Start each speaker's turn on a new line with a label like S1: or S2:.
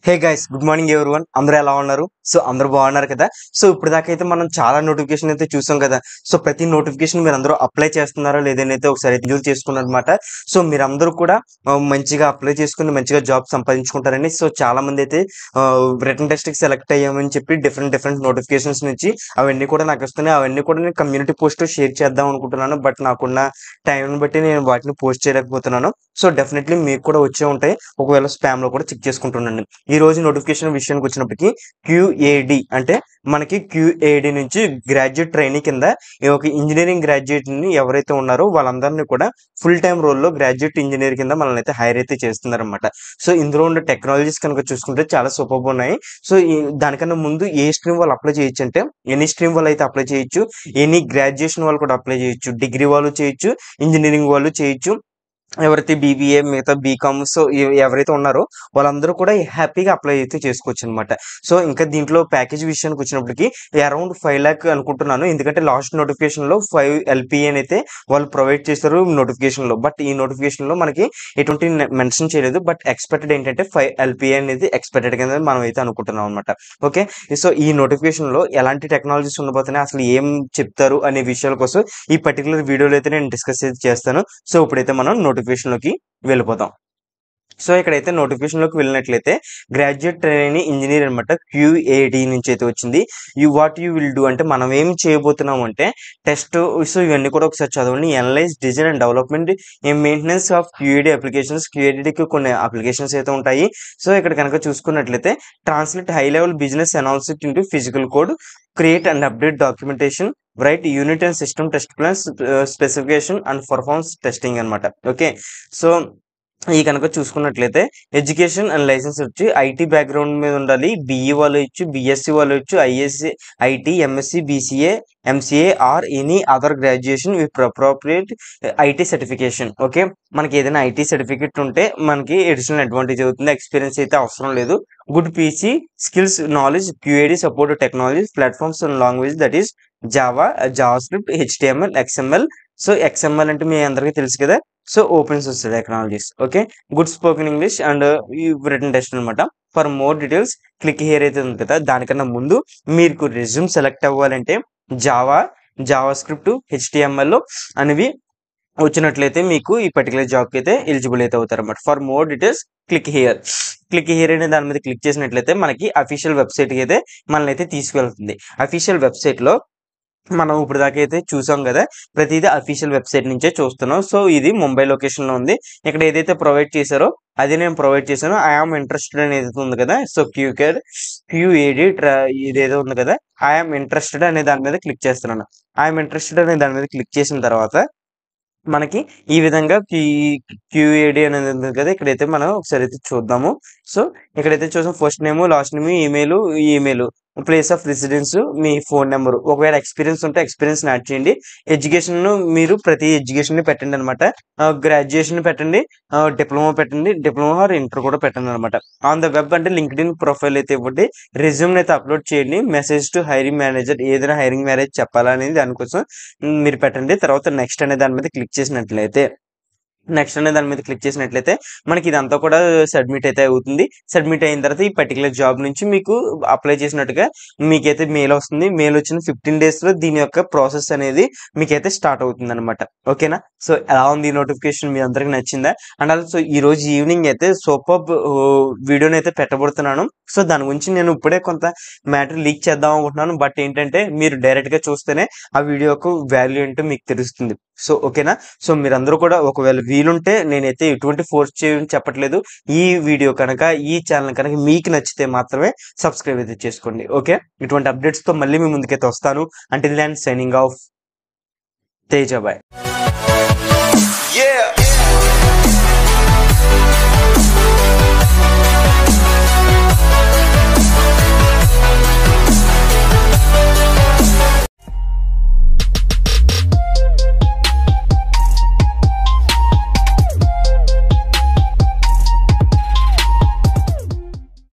S1: హే guys good morning everyone అందరూ ఎలా ఉన్నారు సో అందరూ బాగున్నారు కదా సో ఇప్పుడు దాకా అయితే మనం చాలా నోటిఫికేషన్ అయితే చూసాం కదా సో ప్రతి నోటిఫికేషన్ మీరు అందరూ అప్లై చేస్తున్నారో లేదనైతే ఒకసారి రివ్యూ చేసుకున్నారనమాట సో మీరు అందరూ కూడా ఆ, మంచిగా అప్లై చేసుకుని మంచిగా జాబ్ సంపాదించుకుంటారని సో చాలా మంది అయితే రిటర్న్ టెస్ట్ కి సెలెక్ట్ అయ్యామని చెప్పి డిఫరెంట్ డిఫరెంట్ నోటిఫికేషన్స్ నుంచి అవన్నీ కూడా నాకు వస్తున్నాయి అవన్నీ కూడా నేను కమ్యూనిటీ పోస్ట్ షేర్ చేద్దాం అనుకుంటున్నాను బట్ నాకున్న టైం బట్టి నేను వాటిని పోస్ట్ చేయలేకపోతున్నాను సో డెఫినెట్లీ మీకు కూడా వచ్చే ఉంటాయి ఒకవేళ స్పామ్ లో కూడా చెక్ చేసుకుంటుండండి ఈ రోజు నోటిఫికేషన్ విషయానికి వచ్చినప్పటికీ క్యూఏడి అంటే మనకి క్యూఏడి నుంచి గ్రాడ్యుయేట్ ట్రైనింగ్ కింద ఈ ఒక ఇంజనీరింగ్ గ్రాడ్యుయేట్ ని ఎవరైతే ఉన్నారో వాళ్ళందరినీ కూడా ఫుల్ టైం రోల్లో గ్రాడ్యుయేట్ ఇంజనీర్ కింద మనల్ని అయితే హైర్ అయితే చేస్తున్నారన్నమాట సో ఇందులో ఉన్న టెక్నాలజీస్ కనుక చూసుకుంటే చాలా సూపర్ ఉన్నాయి సో ఈ- దానికన్నా ముందు ఏ స్ట్రీమ్ వాళ్ళు అప్లై చేయొచ్చు అంటే ఎనీ స్ట్రీమ్ వాళ్ళు అయితే అప్లై చేయొచ్చు ఎనీ గ్రాడ్యుయేషన్ వాళ్ళు కూడా అప్లై చేయొచ్చు డిగ్రీ వాళ్ళు చేయొచ్చు ఇంజనీరింగ్ వాళ్ళు చేయొచ్చు ఎవరైతే బీబీఏ మిగతా బీకామ్ సో ఎ- ఎవరైతే ఉన్నారో వాళ్ళందరూ కూడా హ్యాపీగా అప్లై అయితే చేసుకోవచ్చు అనమాట సో ఇంకా దీంట్లో ప్యాకేజ్ విషయానికి వచ్చినప్పటికి అరౌండ్ ఫైవ్ ల్యాక్ అనుకుంటున్నాను ఎందుకంటే లాస్ట్ నోటిఫికేషన్ లో ఫైవ్ ఎల్పిఏ అయితే వాళ్ళు ప్రొవైడ్ చేస్తారు నోటిఫికేషన్ లో బట్ ఈ నోటిఫికేషన్ లో మనకి ఎటువంటి మెన్షన్ చేయలేదు బట్ ఎక్స్పెక్టెడ్ ఏంటంటే ఫైవ్ ఎల్పిఏ అనేది ఎక్స్పెక్టెడ్ కింద మనం అయితే అనుకుంటున్నాం అనమాట ఓకే సో ఈ నోటిఫికేషన్ లో ఎలాంటి టెక్నాలజీస్ ఉండబోతున్నాయి అసలు ఏం చెప్తారు అనే విషయాల కోసం ఈ పర్టికులర్ వీడియోలో అయితే నేను డిస్కస్ చేస్తాను సో ఇప్పుడైతే మనం నోటిఫికేషన్ లోకి వెళ్ళిపోతాం సో ఇక్కడైతే నోటిఫికేషన్ లోకి వెళ్ళినట్లయితే గ్రాడ్యుయేట్ ట్రైనింగ్ ఇంజనీర్ అనమాట క్యూఏడి నుంచి అయితే వచ్చింది you what you will do అంటే మనం ఏం చేయబోతున్నాం అంటే టెస్ట్ సో ఇవన్నీ కూడా ఒకసారి చదవండి analyse design and development maintenance of QAD applications క్యూఏడికి కొన్ని అప్లికేషన్స్ అయితే ఉంటాయి సో ఇక్కడ కనుక చూసుకున్నట్లయితే translate high level business analyst into physical code create and update documentation write unit and system test plans specification and performance testing అనమాట okay so ఈ కనుక చూసుకున్నట్లయితే ఎడ్యుకేషన్ అండ్ లైసెన్స్ వచ్చి ఐటీ బ్యాక్గ్రౌండ్ మీద ఉండాలి బిఈ వాళ్ళు ఇచ్చు బిఎస్సి వాళ్ళు ఇచ్చు ISc IT MSc BCA MCA or any other graduation with appropriate IT certification okay మనకి ఏదైనా ఐటీ సర్టిఫికేట్ ఉంటే మనకి ఎడిషనల్ అడ్వాంటేజ్ అవుతుంది ఎక్స్పీరియన్స్ అయితే అవసరం లేదు good PC skills knowledge QAD support technology platforms and language that is Java JavaScript HTML XML so XML అంటే మీ అందరికీ తెలుసు కదా so open source technologies okay good spoken English and written test అనమాట for more details click here అయితే ఉంది కదా దానికన్నా ముందు మీకు రెజ్యూమ్ సెలెక్ట్ అవ్వాలంటే జావా జావా స్క్రిప్ట్ హెచ్టిఎంఎల్ అనేవి వచ్చినట్లయితే మీకు ఈ పర్టికులర్ జాబ్కి అయితే ఎలిజిబుల్ అయితే అవుతారు అనమాట for more details click here click here అనే దాని మీద క్లిక్ చేసినట్లయితే మనకి అఫీషియల్ వెబ్సైట్కి అయితే మనల్ని అయితే తీసుకెళ్తుంది అఫీషియల్ వెబ్సైట్లో మనం ఇప్పుడు దాకా అయితే చూసాం కదా ప్రతిదీ అఫీషియల్ వెబ్సైట్ నుంచే చూస్తున్నాం సో ఇది ముంబై లొకేషన్ లో ఉంది ఇక్కడ ఏదైతే ప్రొవైడ్ చేశారో అది నేను ప్రొవైడ్ చేశాను ఐఆమ్ ఇంట్రెస్టెడ్ అని ఏదైతే ఉంది కదా సో క్యూకేర్ క్యూఏడి ఇదేదో ఉంది కదా ఐఆమ్ ఇంట్రెస్టెడ్ అనే దాని మీద క్లిక్ చేస్తున్నాను ఐఎమ్ ఇంట్రెస్టెడ్ అనే దాని మీద క్లిక్ చేసిన తర్వాత మనకి ఈ విధంగా క్యూఏడి అనేది ఉంది కదా ఇక్కడైతే మనం ఒకసారి అయితే చూద్దాము సో ఇక్కడైతే చూసాం first name last name email email place of residence మీ ఫోన్ నెంబర్ ఒకవేళ ఎక్స్పీరియన్స్ ఉంటే ఎక్స్పీరియన్స్ యాడ్ చేయండి ఎడ్యుకేషన్ మీరు ప్రతి ఎడ్యుకేషన్ పెట్టండి అనమాట గ్రాడ్యుయేషన్ పెట్టండి డిప్లొమా పెట్టండి డిప్లొమా ఆర్ ఇంటర్ కూడా పెట్టండి అనమాట ఆన్ ద వెబ్ అంటే లింక్డ్ ఇన్ ప్రొఫైల్ అయితే ఇవ్వండి రెజ్యూమ్ అయితే అప్లోడ్ చేయండి మెసేజ్ టు హైరింగ్ మేనేజర్ ఏదైనా హైరింగ్ మేనేజ్ చెప్పాలా అనేది దానికోసం మ్, మీరు పెట్టండి తర్వాత నెక్స్ట్ అనే దాని మీద క్లిక్ చేసినట్లయితే నెక్స్ట్ అనే దాని మీద క్లిక్ చేసినట్లయితే మనకి ఇదంతా కూడా సబ్మిట్ అయితే అవుతుంది సబ్మిట్ అయిన తర్వాత ఈ పర్టికులర్ జాబ్ నుంచి మీకు అప్లై చేసినట్టుగా మీకైతే మెయిల్ వస్తుంది మెయిల్ వచ్చిన ఫిఫ్టీన్ డేస్ లో దీని యొక్క ప్రాసెస్ అనేది మీకైతే స్టార్ట్ అవుతుంది అనమాట ఓకేనా సో ఎలా ఉంది నోటిఫికేషన్ మీ అందరికి నచ్చిందా అండ్ ఆల్సో ఈ రోజు ఈవినింగ్ అయితే సూపర్ వీడియోని అయితే పెట్టబడుతున్నాను సో దాని గురించి నేను ఇప్పుడే కొంత మ్యాటర్ లీక్ చేద్దాం అనుకుంటున్నాను బట్ ఏంటంటే మీరు డైరెక్ట్ గా చూస్తేనే ఆ వీడియోకు వాల్యూ ఏంటో మీకు తెలుస్తుంది సో ఓకేనా సో మీరందరూ కూడా ఒకవేళ వీలుంటే నేనైతే ఎటువంటి ఫోర్స్ చేయని చెప్పట్లేదు ఈ వీడియో కనుక ఈ ఛానల్ కనుక మీకు నచ్చితే మాత్రమే సబ్స్క్రైబ్ అయితే చేసుకోండి ఓకే ఇటువంటి అప్డేట్స్ తో మళ్ళీ మీ ముందుకైతే వస్తాను అంటే ల్యాండ్ సైనింగ్ ఆఫ్ తేజాబాయ్
S2: Yeah.